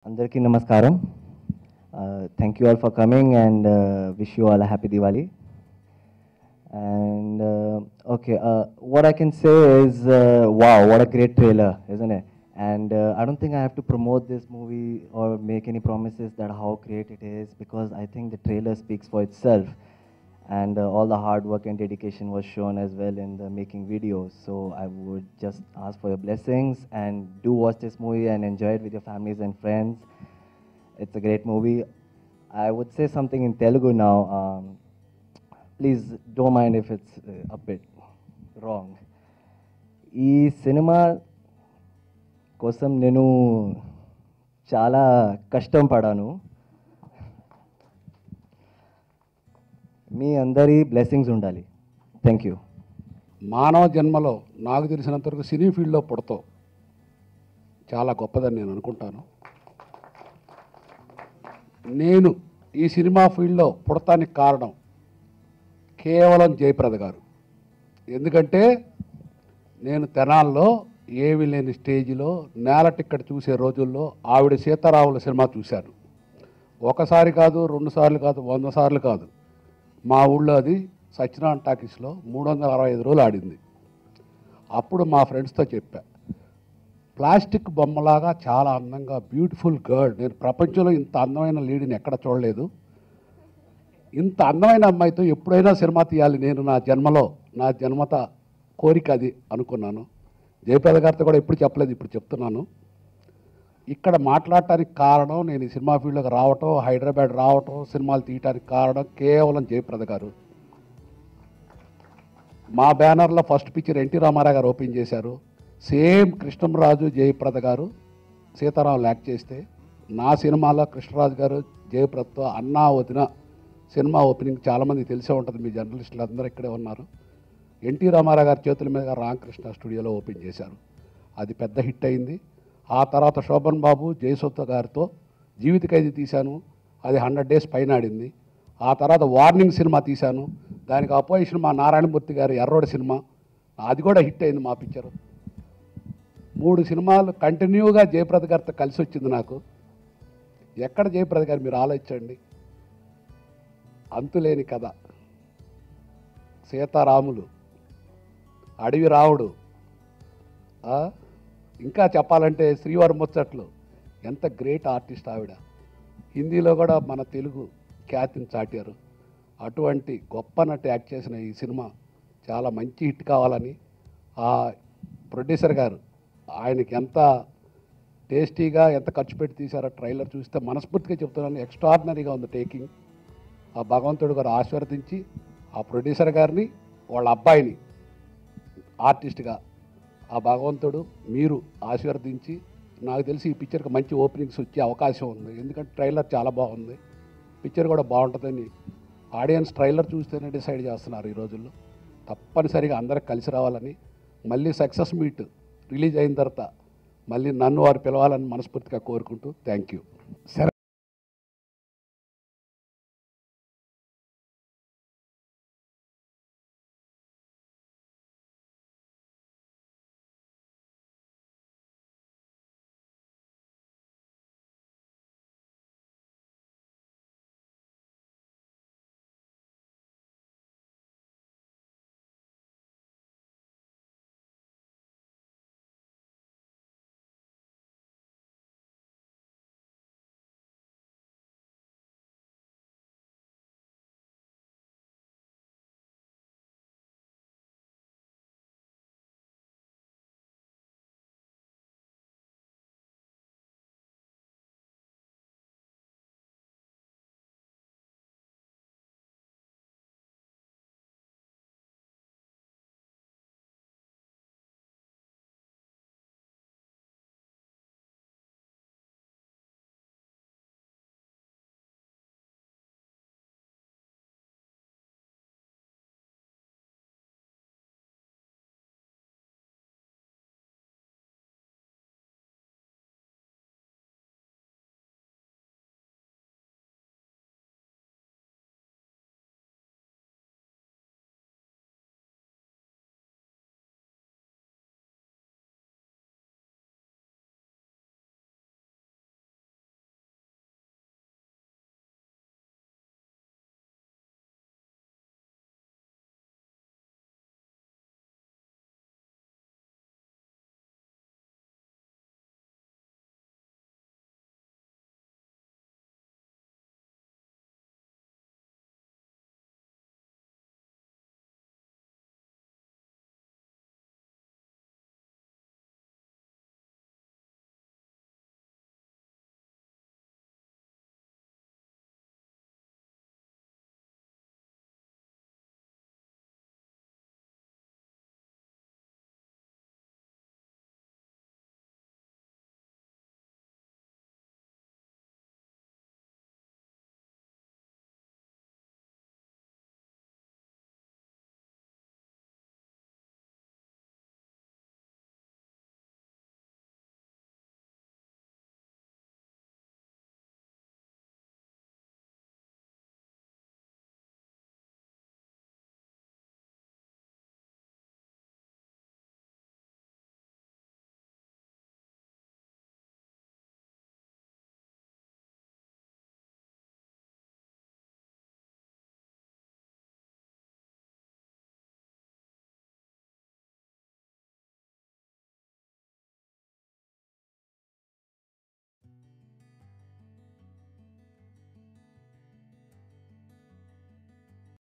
అందరికీ నమస్కారం thank you all for coming and wish you all happy Diwali And uh, okay, uh, what I can say is, uh, wow, what a great trailer, isn't it? And uh, I don't think I have to promote this movie or make any promises that how great it is because I think the trailer speaks for itself. And uh, all the hard work and dedication was shown as well in the making videos. So I would just ask for your blessings and do watch this movie and enjoy it with your families and friends. It's a great movie. I would say something in Telugu now. Um, please don't mind if it's a bit wrong ఈ cinema కోసం నేను చాలా కష్టం పడాను మీ అందరి blessings ఉండాలి thank you మానవ జన్మలో నాకు తెలిసినంతవరకు సినీ ఫీల్డ్లో పుడతావు చాలా గొప్పదని నేను అనుకుంటాను నేను ఈ సినిమా ఫీల్డ్లో పుడతానికి కారణం కేవలం జయప్రద గారు ఎందుకంటే నేను తెనాల్లో ఏమీ లేని స్టేజిలో నేల టిక్కెట్ చూసే రోజుల్లో ఆవిడ సీతారాముల సినిమా చూశాను ఒకసారి కాదు రెండు సార్లు కాదు వంద సార్లు కాదు మా ఊళ్ళో అది సత్యనారాయణ టాకీస్లో మూడు వందల అరవై ఐదు రోజులు ఆడింది అప్పుడు మా ఫ్రెండ్స్తో చెప్పా ప్లాస్టిక్ బొమ్మలాగా చాలా అందంగా బ్యూటిఫుల్ గర్ల్ నేను ప్రపంచంలో ఇంత అందమైన లేడీని ఎక్కడ చూడలేదు ఇంత అందమైన అమ్మాయితో ఎప్పుడైనా సినిమా తీయాలి నేను నా జన్మలో నా జన్మత కోరిక అది అనుకున్నాను జయప్రద గారితో కూడా ఎప్పుడు చెప్పలేదు ఇప్పుడు చెప్తున్నాను ఇక్కడ మాట్లాడటానికి కారణం నేను ఈ సినిమా ఫీల్డ్లోకి రావటం హైదరాబాద్ రావటం సినిమాలు తీయటానికి కారణం కేవలం జయప్రద గారు మా బ్యానర్లో ఫస్ట్ పిక్చర్ ఎన్టీ రామారావు గారు ఓపెన్ చేశారు సేమ్ కృష్ణంరాజు జయప్రద గారు సీతారాం యాక్ట్ చేస్తే నా సినిమాలో కృష్ణరాజు గారు జయప్రదతో అన్నా వదిన సినిమా ఓపెనింగ్ చాలామంది తెలిసే ఉంటుంది మీ జర్నలిస్టులు అందరూ ఇక్కడే ఉన్నారు ఎన్టీ రామారావు గారి చేతుల మీదుగా రామకృష్ణ స్టూడియోలో ఓపెన్ చేశారు అది పెద్ద హిట్ అయింది ఆ తర్వాత శోభన్ బాబు జయసుత్త గారితో జీవిత ఖైదీ తీశాను అది హండ్రెడ్ డేస్ పైన ఆడింది ఆ తర్వాత వార్నింగ్ సినిమా తీశాను దానికి అపోజిషన్ మా నారాయణమూర్తి గారి ఎర్రోడి సినిమా అది కూడా హిట్ అయింది మా పిక్చరు మూడు సినిమాలు కంటిన్యూగా జయప్రద గారితో కలిసి వచ్చింది నాకు ఎక్కడ జయప్రద గారు మీరు ఆలోచించండి అంతులేని కథ సీతారాములు అడవి రావుడు ఆ, ఇంకా చెప్పాలంటే శ్రీవారి ముచ్చట్లు ఎంత గ్రేట్ ఆర్టిస్ట్ ఆవిడ హిందీలో కూడా మన తెలుగు ఖ్యాతిని చాటారు అటువంటి గొప్ప నటి యాక్ట్ చేసిన ఈ సినిమా చాలా మంచి హిట్ కావాలని ఆ ప్రొడ్యూసర్ గారు ఆయనకి ఎంత టేస్టీగా ఎంత ఖర్చు పెట్టి తీశారో ట్రైలర్ చూస్తే మనస్ఫూర్తిగా చెప్తున్నాను ఎక్స్ట్రాడినరీగా ఉంది టేకింగ్ ఆ భగవంతుడు గారు ఆశీర్వదించి ఆ ప్రొడ్యూసర్ గారిని వాళ్ళ అబ్బాయిని ఆర్టిస్ట్గా ఆ భగవంతుడు మీరు ఆశీర్వదించి నాకు తెలిసి ఈ పిక్చర్కి మంచి ఓపెనింగ్స్ వచ్చే అవకాశం ఉంది ఎందుకంటే ట్రైలర్ చాలా బాగుంది పిక్చర్ కూడా బాగుంటుందని ఆడియన్స్ ట్రైలర్ చూస్తేనే డిసైడ్ చేస్తున్నారు ఈ రోజుల్లో తప్పనిసరిగా అందరికి కలిసి రావాలని మళ్ళీ సక్సెస్ మీట్ రిలీజ్ అయిన తర్వాత మళ్ళీ నన్ను వారు పిలవాలని మనస్ఫూర్తిగా కోరుకుంటూ థ్యాంక్ యూ